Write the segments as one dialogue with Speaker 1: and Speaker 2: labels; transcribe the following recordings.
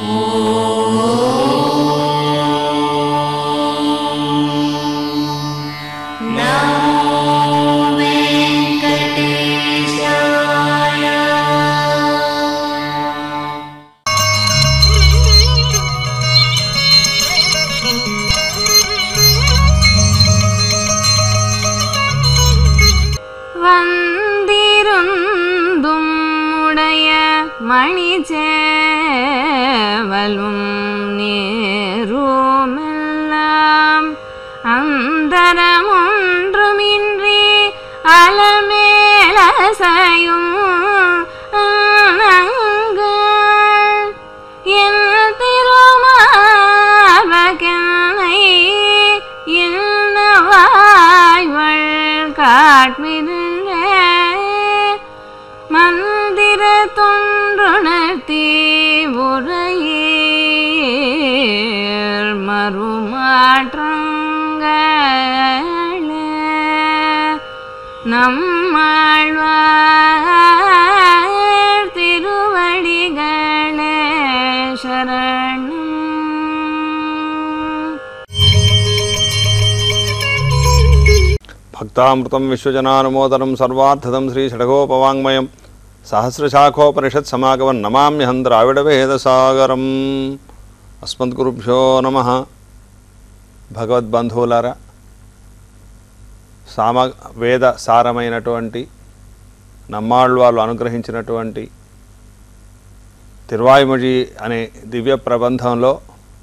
Speaker 1: வந்திருந்தும் உடைய மணிச்சேவலும் நேருமெல்லாம் அந்தரமொன்றுமின்றி அலமேலசையும் ஆனங்கள் என் திருமாவகனை என்னவாய்வள் காட்மிருந்தே மந்திர தொன்றுணர்த்தி உரையீர் மறுமாற்றங்களே நம்மாழ்வார் திருவடிகளே சரணம்
Speaker 2: భక్తామృతం విశ్వజనానుమోదనం సర్వార్థదం శ్రీ షడగోపవాङ्మయం సహస్రశాఖోపనిషత్ సమాగమం నమామ్యహం ద్రావిడవేదసాగరం అస్మద్గురుభ్యో నమ భగవద్బంధువులారా సామ వేద సారమైనటువంటి నమ్మాళ్ళవాళ్ళు అనుగ్రహించినటువంటి తిరువాయుమొഴി అనే దివ్య ప్రబంధంలో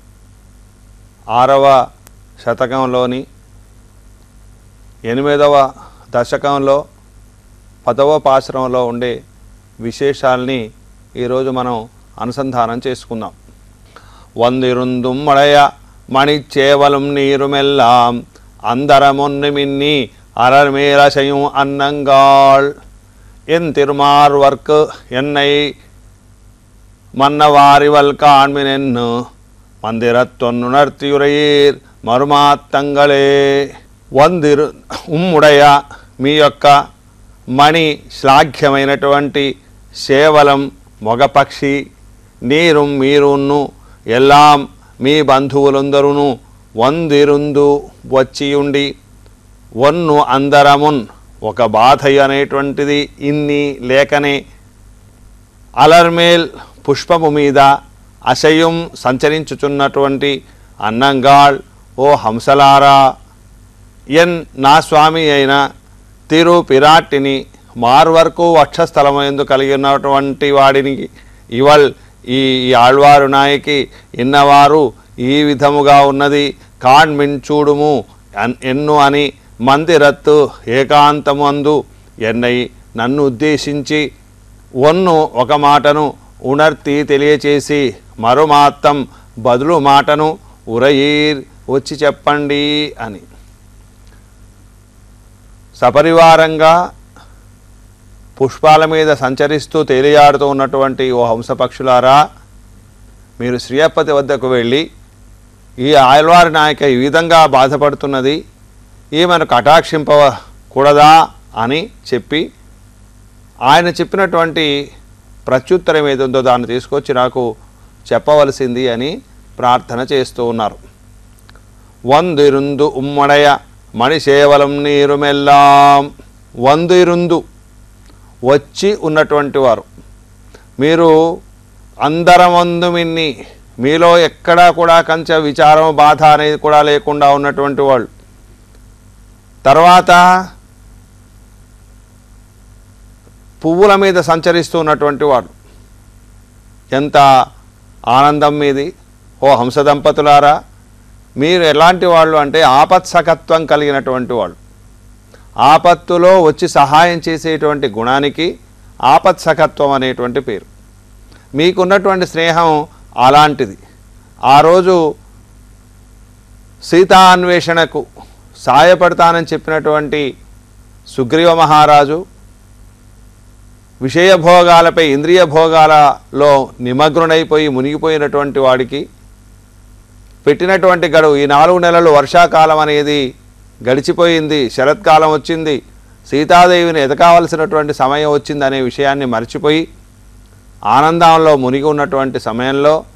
Speaker 2: ఆరవ శతకంలోని ఎనిమిదవ దశకంలో పదవ పాశ్రంలో ఉండే విశేషాల్ని ఈరోజు మనం అనుసంధానం చేసుకుందాం వందిరుందుం మడయ మణిచేవలం నీరుమెల్లాం అందరమొన్ని మిన్ని అరర్మేలசையும் அன்னங்காள் என் திருமார்வர்க்கு என்னை மன்னவாரிவல் காண்மினென்னு மந்திரத்தொன்னுணர்த்தியுரையீர் మరుమాత్తంగళే వందిరు ఉమ్ముడయ మీ యొక్క మణి శ్లాఘ్యమైనటువంటి సేవలం మొగపక్షి నీరు మీరును ఎల్లాం మీ బంధువులందరూ వందిరుందు వచ్చియుండి వన్ను అందరమున్ ఒక బాధ అనేటువంటిది ఇన్ని లేకనే అలర్మేల్ పుష్పము మీద అశయం సంచరించుచున్నటువంటి అన్నంగాళ్ ఓ హంసలారా ఎన్ నా స్వామి అయిన తిరు పిరాట్టిని మార్వర్కు వక్షస్థలమందు కలిగి ఉన్నటువంటి వాడిని ఇవల్ ఈ ఈ ఆళ్వారు నాయకి ఇన్నవారు ఈ విధముగా ఉన్నది కాణ్మిన్ చూడుము అన్- ఎన్ను అని మందిరత్తు ఏకాంతమందు ఎన్నై నన్ను ఉద్దేశించి ఒన్ను ఒక మాటను ఉణర్తి తెలియచేసి మరో మాత్తం బదులు మాటను ఉరయీర్ వచ్చి చెప్పండి అని సపరివారంగా పుష్పాల మీద సంచరిస్తూ తేలియాడుతూ ఉన్నటువంటి ఓ హంసపక్షులారా మీరు శ్రీయపతి వద్దకు వెళ్ళి ఈ ఆల్వారి నాయక ఈ విధంగా బాధపడుతున్నది ఈమెను కటాక్షింపకూడదా అని చెప్పి ఆయన చెప్పినటువంటి ప్రత్యుత్తరం ఏదుందో దాన్ని తీసుకొచ్చి నాకు చెప్పవలసింది అని ప్రార్థన చేస్తూ ఉన్నారు వందిరుందు ఉమ్మడయ మణిసేవలం నీరుమెల్లాం వందిరుందు వచ్చి ఉన్నటువంటి వారు మీరు అందరమందు మిన్ని మీలో ఎక్కడా కూడా కంచె విచారం బాధ అనేది కూడా లేకుండా ఉన్నటువంటి వాళ్ళు తర్వాత పువ్వుల మీద సంచరిస్తూ ఉన్నటువంటి వాడు ఎంత ఆనందం మీది ఓ హంస దంపతులారా మీరు ఎలాంటి వాళ్ళు అంటే ఆపత్సకత్వం కలిగినటువంటి వాళ్ళు ఆపత్తులో వచ్చి సహాయం చేసేటువంటి గుణానికి ఆపత్సకత్వం అనేటువంటి పేరు మీకున్నటువంటి స్నేహం అలాంటిది ఆ రోజు సీతా అన్వేషణకు సాయపడతానని చెప్పినటువంటి సుగ్రీవ మహారాజు విషయ భోగాలపై ఇంద్రియ భోగాలలో నిమగ్నుడైపోయి మునిగిపోయినటువంటి వాడికి పెట్టినటువంటి గడువు ఈ నాలుగు నెలలు వర్షాకాలం అనేది గడిచిపోయింది శరత్కాలం వచ్చింది సీతాదేవిని ఎదకావలసినటువంటి సమయం వచ్చింది అనే విషయాన్ని మర్చిపోయి ఆనందంలో మునిగి ఉన్నటువంటి సమయంలో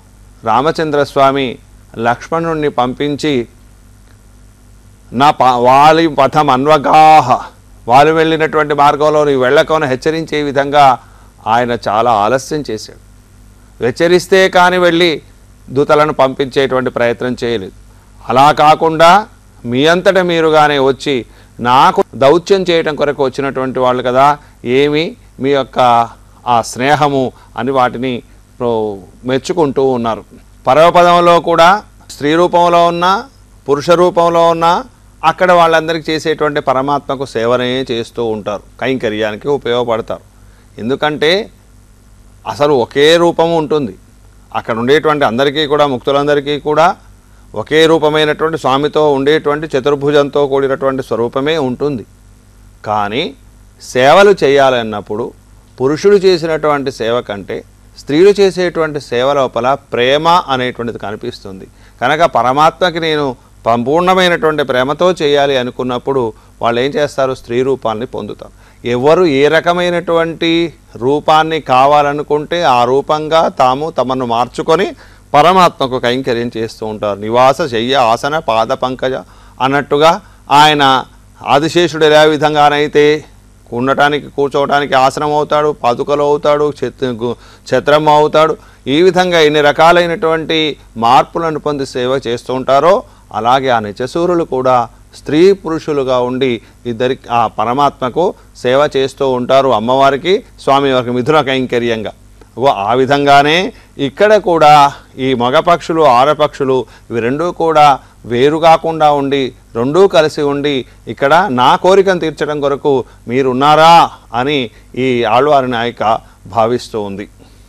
Speaker 2: రామచంద్రస్వామి లక్ష్మణుణ్ణి పంపించి నా ప వాలి పథం అన్వగాహ వాళ్ళు వెళ్ళినటువంటి మార్గంలో నీవు వెళ్ళకమని హెచ్చరించే విధంగా ఆయన చాలా ఆలస్యం చేశాడు హెచ్చరిస్తే కానీ వెళ్ళి దూతలను పంపించేటువంటి ప్రయత్నం చేయలేదు అలా కాకుండా మీ అంతట మీరుగానే వచ్చి నాకు దౌత్యం చేయటం కొరకు వచ్చినటువంటి వాళ్ళు కదా ఏమి మీ యొక్క ఆ స్నేహము అని వాటిని ప్రో- మెచ్చుకుంటూ ఉన్నారు పరమపదంలో కూడా స్త్రీ రూపంలో ఉన్న పురుష రూపంలో ఉన్న అక్కడ వాళ్ళందరికీ చేసేటువంటి పరమాత్మకు సేవనే చేస్తూ ఉంటారు కైంకర్యానికి ఉపయోగపడతారు ఎందుకంటే అసలు ఒకే రూపం ఉంటుంది అక్కడ ఉండేటువంటి అందరికీ కూడా ముక్తులందరికీ కూడా ఒకే రూపమైనటువంటి స్వామితో ఉండేటువంటి చతుర్భుజంతో కూడినటువంటి స్వరూపమే ఉంటుంది కానీ సేవలు చేయాలన్నప్పుడు పురుషుడు చేసినటువంటి సేవ కంటే స్త్రీలు చేసేటువంటి సేవ లోపల ప్రేమ అనేటువంటిది కనిపిస్తుంది కనుక పరమాత్మకి నేను సంపూర్ణమైనటువంటి ప్రేమతో చేయాలి అనుకున్నప్పుడు వాళ్ళు ఏం చేస్తారు స్త్రీ రూపాన్ని పొందుతారు ఎవరు ఏ రకమైనటువంటి రూపాన్ని కావాలనుకుంటే ఆ రూపంగా తాము తమను మార్చుకొని పరమాత్మకు కైంకర్యం చేస్తూ ఉంటారు నివాస శయ్య ఆసన పాద పంకజ అన్నట్టుగా ఆయన ఆదిశేషుడు ఎలా విధంగానైతే ఉండటానికి కూర్చోవటానికి ఆసనం అవుతాడు పాదుకలు అవుతాడు ఛత్ గు- ఛత్రం అవుతాడు ఈ విధంగా ఎన్ని రకాలైనటువంటి మార్పులను పొంది సేవ చేస్తూ ఉంటారో అలాగే ఆ నిత్యసూరులు కూడా స్త్రీ పురుషులుగా ఉండి ఇద్దరి ఆ పరమాత్మకు సేవ చేస్తూ ఉంటారు అమ్మవారికి స్వామివారికి మిథున కైంకర్యంగా ఓ ఆ విధంగానే ఇక్కడ కూడా ఈ మగపక్షులు ఆడపక్షులు ఇవి రెండూ కూడా వేరు కాకుండా ఉండి రెండూ కలిసి ఉండి ఇక్కడ నా కోరికను తీర్చడం కొరకు మీరున్నారా అని ఈ ఆళ్వారి నాయక భావిస్తూ ఉంది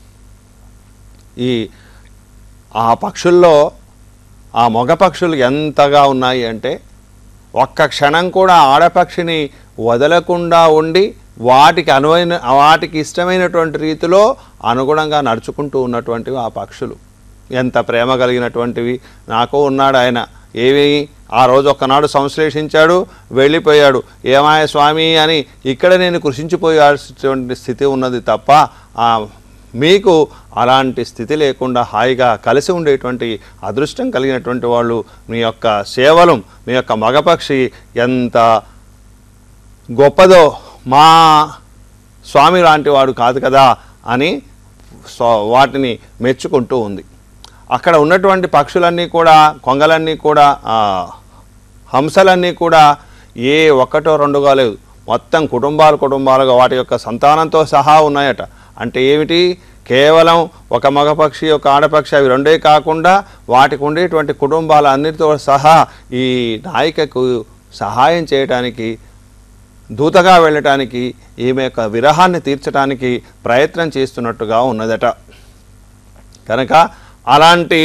Speaker 2: ఈ ఆ పక్షుల్లో ఆ మగ పక్షులు ఎంతగా ఉన్నాయి అంటే ఒక్క క్షణం కూడా ఆడపక్షిని వదలకుండా ఉండి వాటికి అనువైన వాటికి ఇష్టమైనటువంటి రీతిలో అనుగుణంగా నడుచుకుంటూ ఉన్నటువంటివి ఆ పక్షులు ఎంత ప్రేమ కలిగినటువంటివి నాకు ఉన్నాడు ఆయన ఏమి ఆ రోజు ఒక్కనాడు సంశ్లేషించాడు వెళ్ళిపోయాడు ఏమాయ స్వామి అని ఇక్కడ నేను కృషించిపోయాల్సినటువంటి స్థితి ఉన్నది తప్ప ఆ మీకు అలాంటి స్థితి లేకుండా హాయిగా కలిసి ఉండేటువంటి అదృష్టం కలిగినటువంటి వాళ్ళు మీ యొక్క సేవలు మీ యొక్క మగపక్షి ఎంత గొప్పదో మా స్వామి లాంటి వాడు కాదు కదా అని స్వ- వాటిని మెచ్చుకుంటూ ఉంది అక్కడ ఉన్నటువంటి పక్షులన్నీ కూడా కొంగలన్నీ కూడా ఆ, హంసలన్నీ కూడా ఏ ఒక్కటో రెండుగా లేదు మొత్తం కుటుంబాలు కుటుంబాలుగా వాటి యొక్క సంతానంతో సహా ఉన్నాయట అంటే ఏమిటి కేవలం ఒక మగపక్షి ఒక ఆడపక్షి అవి రెండే కాకుండా వాటికి ఉండేటువంటి కుటుంబాల అన్నిటితో సహా ఈ నాయికకు సహాయం చేయటానికి దూతగా వెళ్ళటానికి ఈమె యొక్క విరహాన్ని తీర్చడానికి ప్రయత్నం చేస్తున్నట్టుగా ఉన్నదట కనుక అలాంటి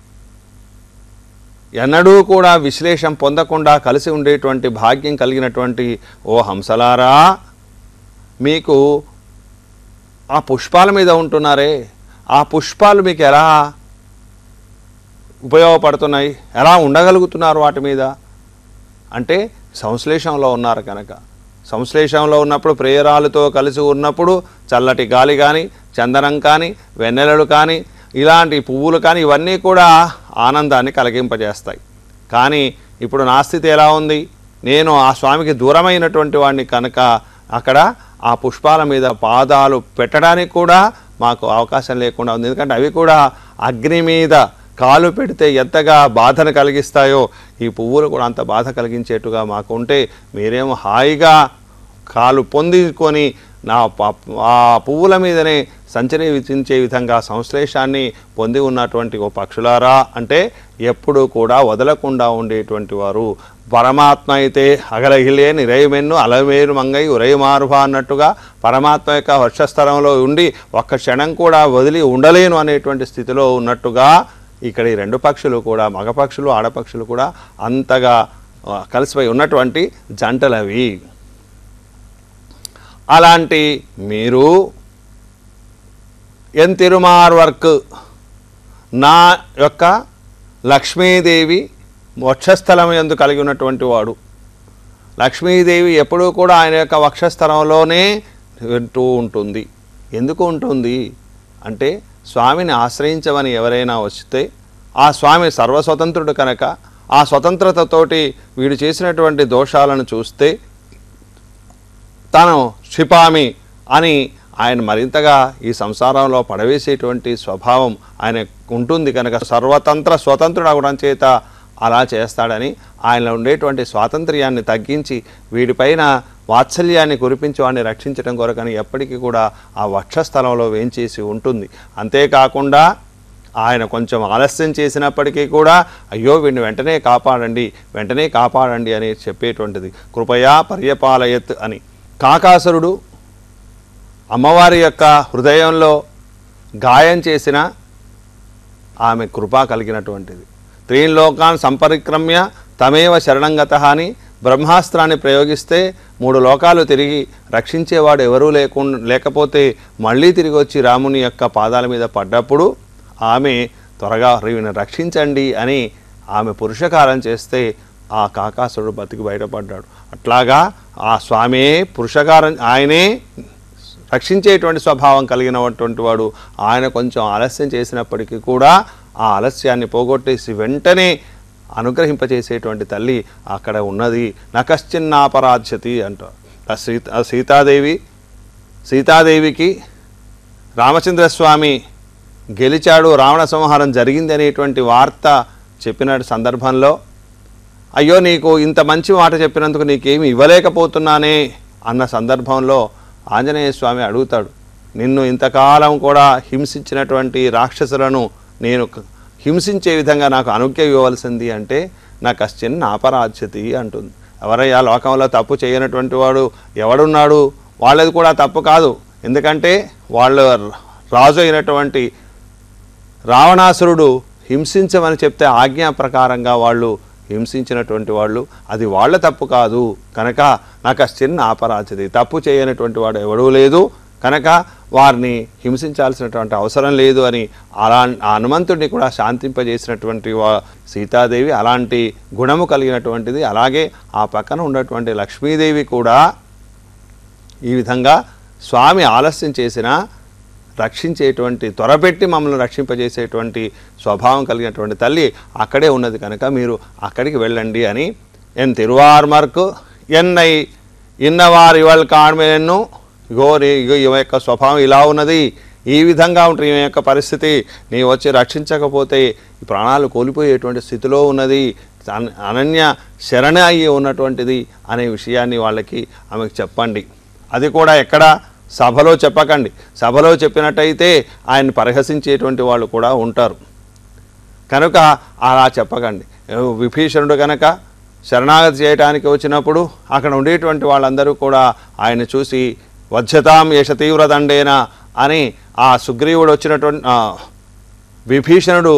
Speaker 2: ఎన్నడూ కూడా విశ్లేషం పొందకుండా కలిసి ఉండేటువంటి భాగ్యం కలిగినటువంటి ఓ హంసలారా మీకు ఆ పుష్పాల మీద ఉంటున్నారే ఆ పుష్పాలు మీకు ఎలా ఉపయోగపడుతున్నాయి ఎలా ఉండగలుగుతున్నారు వాటి మీద అంటే సంశ్లేషంలో ఉన్నారు కనుక సంశ్లేషంలో ఉన్నప్పుడు ప్రేయరాలతో కలిసి ఉన్నప్పుడు చల్లటి గాలి కానీ చందనం కానీ వెన్నెలలు కానీ ఇలాంటి పువ్వులు కానీ ఇవన్నీ కూడా ఆనందాన్ని కలిగింపజేస్తాయి కానీ ఇప్పుడు నా స్థితి ఎలా ఉంది నేను ఆ స్వామికి దూరమైనటువంటి వాడిని కనుక అక్కడ ఆ పుష్పాల మీద పాదాలు పెట్టడానికి కూడా మాకు అవకాశం లేకుండా ఉంది ఎందుకంటే అవి కూడా అగ్ని మీద కాలు పెడితే ఎంతగా బాధను కలిగిస్తాయో ఈ పువ్వులు కూడా అంత బాధ కలిగించేట్టుగా మాకు ఉంటే మీరేమో హాయిగా కాలు పొందికొని నా ప- ఆ పువ్వుల మీదనే సంచరి విధించే విధంగా సంశ్లేషాన్ని పొంది ఉన్నటువంటి ఓ పక్షులారా అంటే ఎప్పుడూ కూడా వదలకుండా ఉండేటువంటి వారు పరమాత్మ అయితే అగలగిలే నిరయమెన్ను అలమేరు మంగై ఉరయమారుభ అన్నట్టుగా పరమాత్మ యొక్క వర్షస్థలంలో ఉండి ఒక్క క్షణం కూడా వదిలి ఉండలేను అనేటువంటి స్థితిలో ఉన్నట్టుగా ఇక్కడ ఈ రెండు పక్షులు కూడా మగ పక్షులు ఆడపక్షులు కూడా అంతగా ఆ, కలిసిపోయి ఉన్నటువంటి జంటలవి అలాంటి మీరు ఎన్ తిరుమార్ వర్క్ నా యొక్క లక్ష్మీదేవి వక్షస్థలం ఎందు కలిగి ఉన్నటువంటి వాడు లక్ష్మీదేవి ఎప్పుడూ కూడా ఆయన యొక్క వక్షస్థలంలోనే వింటూ ఉంటుంది ఎందుకు ఉంటుంది అంటే స్వామిని ఆశ్రయించమని ఎవరైనా వస్తే ఆ స్వామి సర్వస్వతంత్రుడు కనుక ఆ స్వతంత్రతతోటి వీడు చేసినటువంటి దోషాలను చూస్తే తాను క్షిపామి అని ఆయన మరింతగా ఈ సంసారంలో పడవేసేటువంటి స్వభావం ఆయన ఉంటుంది కనుక సర్వతంత్ర స్వతంత్రుడు అవడం చేత అలా చేస్తాడని ఆయనలో ఉండేటువంటి స్వాతంత్ర్యాన్ని తగ్గించి వీడిపైన వాత్సల్యాన్ని కురిపించి వాడిని రక్షించడం కొరకని ఎప్పటికీ కూడా ఆ వక్షస్థలంలో వేంచేసి ఉంటుంది అంతేకాకుండా ఆయన కొంచెం ఆలస్యం చేసినప్పటికీ కూడా అయ్యో వీడిని వెంటనే కాపాడండి వెంటనే కాపాడండి అని చెప్పేటువంటిది కృపయా పర్యపాలయత్ అని కాకాసురుడు అమ్మవారి యొక్క హృదయంలో గాయం చేసిన ఆమె కృప కలిగినటువంటిది త్రీన్ లోకాన్ సంపరిక్రమ్య తమేవ శరణంగత అని బ్రహ్మాస్త్రాన్ని ప్రయోగిస్తే మూడు లోకాలు తిరిగి రక్షించేవాడు ఎవరూ లేకుండా లేకపోతే మళ్ళీ తిరిగి వచ్చి రాముని యొక్క పాదాల మీద పడ్డప్పుడు ఆమె త్వరగా ఈమెను రక్షించండి అని ఆమె పురుషకారం చేస్తే ఆ కాకాసుడు బతికి బయటపడ్డాడు అట్లాగా ఆ స్వామే పురుషకారం ఆయనే రక్షించేటువంటి స్వభావం కలిగినటువంటి వాడు ఆయన కొంచెం ఆలస్యం చేసినప్పటికీ కూడా ఆ ఆలస్యాన్ని పోగొట్టేసి వెంటనే అనుగ్రహింపచేసేటువంటి తల్లి అక్కడ ఉన్నది నకశ్చిన్నాపరాధ్యతి అంటారు ఆ సీత ఆ సీతాదేవి సీతాదేవికి రామచంద్రస్వామి గెలిచాడు రావణ సంహారం జరిగింది అనేటువంటి వార్త చెప్పిన సందర్భంలో అయ్యో నీకు ఇంత మంచి మాట చెప్పినందుకు నీకేమి ఇవ్వలేకపోతున్నానే అన్న సందర్భంలో ఆంజనేయ స్వామి అడుగుతాడు నిన్ను ఇంతకాలం కూడా హింసించినటువంటి రాక్షసులను నేను క- హింసించే విధంగా నాకు అనుజ్ఞ ఇవ్వవలసింది అంటే నాకు కశ్చిన్ అపరాధ్యతి అంటుంది ఎవరయ్యా లోకంలో తప్పు చేయనటువంటి వాడు ఎవడున్నాడు వాళ్ళది కూడా తప్పు కాదు ఎందుకంటే వాళ్ళు రాజు అయినటువంటి రావణాసురుడు హింసించమని చెప్తే ఆజ్ఞా ప్రకారంగా వాళ్ళు హింసించినటువంటి వాళ్ళు అది వాళ్ళ తప్పు కాదు కనుక నాకు చిన్న అపరాధది తప్పు చేయనటువంటి వాడు ఎవడూ లేదు కనుక వారిని హింసించాల్సినటువంటి అవసరం లేదు అని అలా ఆ హనుమంతుడిని కూడా శాంతింపజేసినటువంటి వా సీతాదేవి అలాంటి గుణము కలిగినటువంటిది అలాగే ఆ పక్కన ఉన్నటువంటి లక్ష్మీదేవి కూడా ఈ విధంగా స్వామి ఆలస్యం చేసినా రక్షించేటువంటి త్వరపెట్టి మమ్మల్ని రక్షింపజేసేటువంటి స్వభావం కలిగినటువంటి తల్లి అక్కడే ఉన్నది కనుక మీరు అక్కడికి వెళ్ళండి అని ఎన్ తిరువార్మర్కు ఎన్నై ఇన్నవారు ఇవాళ కాణ్మేను ఇగో నీ ఇగో ఈమె యొక్క స్వభావం ఇలా ఉన్నది ఈ విధంగా ఉంటుంది ఈమె యొక్క పరిస్థితి నీ వచ్చి రక్షించకపోతే ఈ ప్రాణాలు కోల్పోయేటువంటి స్థితిలో ఉన్నది అన- అనన్య శరణ అయ్యి ఉన్నటువంటిది అనే విషయాన్ని వాళ్ళకి ఆమెకు చెప్పండి అది కూడా ఎక్కడ సభలో చెప్పకండి సభలో చెప్పినట్టయితే ఆయన పరిహసించేటువంటి వాళ్ళు కూడా ఉంటారు కనుక అలా చెప్పకండి విభీషణుడు కనుక శరణాగతి చేయడానికి వచ్చినప్పుడు అక్కడ ఉండేటువంటి వాళ్ళందరూ కూడా ఆయన చూసి వధ్యతాం ఏష తీవ్రదండేన అని ఆ సుగ్రీవుడు వచ్చినటువంటి ఆ, విభీషణుడు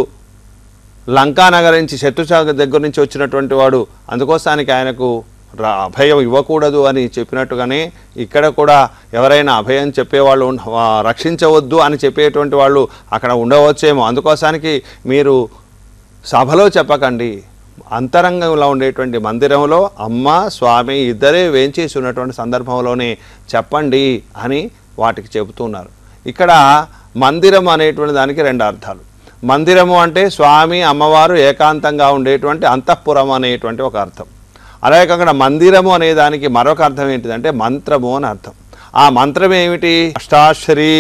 Speaker 2: లంకానగర్ నుంచి శత్రుశాఖ దగ్గర నుంచి వచ్చినటువంటి వాడు అందుకోసానికి ఆయనకు రా- అభయం ఇవ్వకూడదు అని చెప్పినట్టుగానే ఇక్కడ కూడా ఎవరైనా అభయం చెప్పేవాళ్ళు ఉన్న- ఆ, రక్షించవద్దు అని చెప్పేటువంటి వాళ్ళు అక్కడ ఉండవచ్చేమో అందుకోసానికి మీరు సభలో చెప్పకండి అంతరంగంలో ఉండేటువంటి మందిరంలో అమ్మ స్వామి ఇద్దరే వేంచేసి ఉన్నటువంటి సందర్భంలోనే చెప్పండి అని వాటికి చెబుతున్నారు ఇక్కడ మందిరం అనేటువంటి దానికి రెండు అర్థాలు మందిరము అంటే స్వామి అమ్మవారు ఏకాంతంగా ఉండేటువంటి అంతఃపురం అనేటువంటి ఒక అర్థం అలాగే కాకుండా మందిరము అనే దానికి మరొక అర్థం ఏంటిదంటే మంత్రము అని అర్థం ఆ మంత్రం ఏమిటి అష్టాక్షరి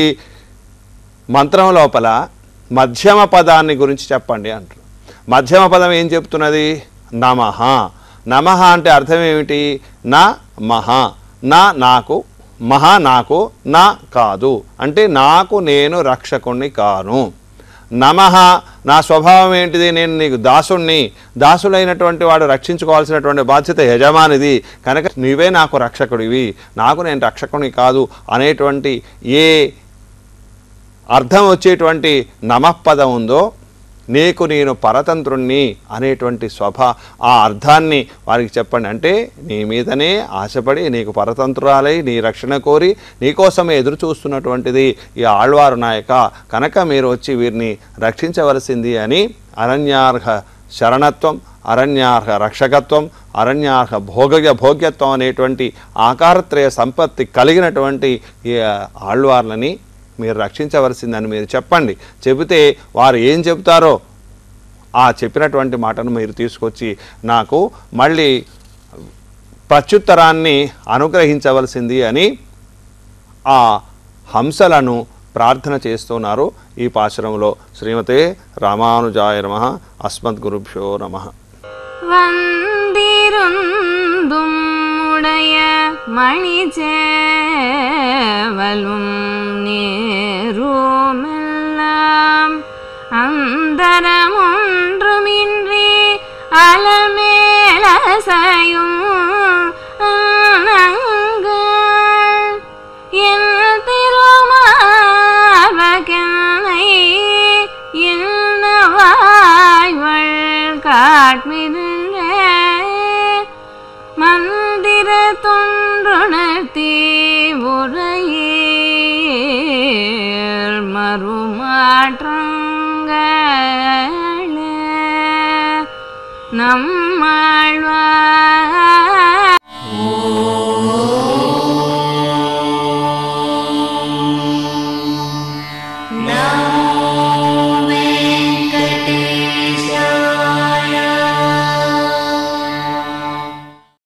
Speaker 2: మంత్రం లోపల మధ్యమ పదాన్ని గురించి చెప్పండి అంటారు మధ్యమ పదం ఏం చెప్తున్నది నమః నమః అంటే అర్థం ఏమిటి నా మహ నా నాకు మహ నాకు నా కాదు అంటే నాకు నేను రక్షకుణ్ణి కాను నమః నా స్వభావం ఏంటిది నేను నీకు దాసుణ్ణి దాసుడైనటువంటి వాడు రక్షించుకోవాల్సినటువంటి బాధ్యత యజమానిది కనుక నీవే నాకు రక్షకుడివి నాకు నేను రక్షకుని కాదు అనేటువంటి ఏ అర్థం వచ్చేటువంటి నమఃపదం ఉందో నీకు నేను పరతంత్రుణ్ణి అనేటువంటి స్వభ ఆ అర్థాన్ని వారికి చెప్పండి అంటే నీ మీదనే ఆశపడి నీకు పరతంత్రురాలై నీ రక్షణ కోరి నీకోసమే ఎదురు చూస్తున్నటువంటిది ఈ ఆళ్వారు నాయక కనుక మీరు వచ్చి వీరిని రక్షించవలసింది అని అరణ్యార్హ శరణత్వం అరణ్యార్హ రక్షకత్వం అరణ్యార్హ భోగ భోగ్యత్వం అనేటువంటి ఆకారత్రయ సంపత్తి కలిగినటువంటి ఈ ఆళ్వార్లని మీరు రక్షించవలసిందని మీరు చెప్పండి చెబితే వారు ఏం చెబుతారో ఆ చెప్పినటువంటి మాటను మీరు తీసుకొచ్చి నాకు మళ్ళీ ప్రత్యుత్తరాన్ని అనుగ్రహించవలసింది అని ఆ హంసలను ప్రార్థన చేస్తున్నారు ఈ పాశ్రంలో శ్రీమతే రామానుజాయ నమ అస్మద్గురుభ్యో నమ
Speaker 1: வந்திருந்தும் உடைய மணிச்சேவலும் நேருமெல்லாம் அந்தரமொன்றுமின்றி அலமேலசையும் ஆனங்கள் என் திருமாவகனை என்னவாய்வள் காட்மிதே மந்திர தொன்றுணர்த்தி உரையீர் மறுமாற்றங்களே நம்மாழ்வார்